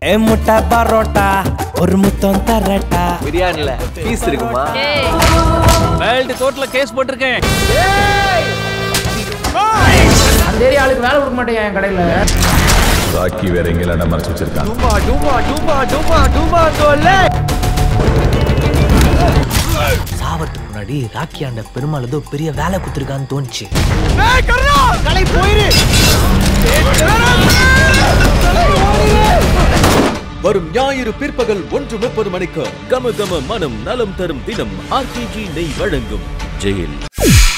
ஏ முட்டை பரோட்டா ஒரு முத்தம் தரட்டா பிரியாணில பீஸ் இருக்குமா வேர்ல்டு கோர்ட்ல கேஸ் போட்டிருக்கேன் அந்த ஏரியா ஆளுக்கு வேலை கொடுக்க மாட்டேன் என் கடையில ராக்கி வேற எங்கெல்லாம் மறைச்சு வச்சிருக்கான் டூமா டூமா டூமா டூமா டூமா தோலே சாவறதுக்கு முன்னாடி ராக்கி ஆண்ட பெருமாள் ஏதோ பெரிய வேலை குத்துருக்கான்னு தோணுச்சு வரும் ஞாயிறு பிற்பகல் ஒன்று முப்பது மணிக்கு கம கம மனம் நலம் தரும் தினம் ஆர்கேஜி நெய் வழங்கும் ஜெயில்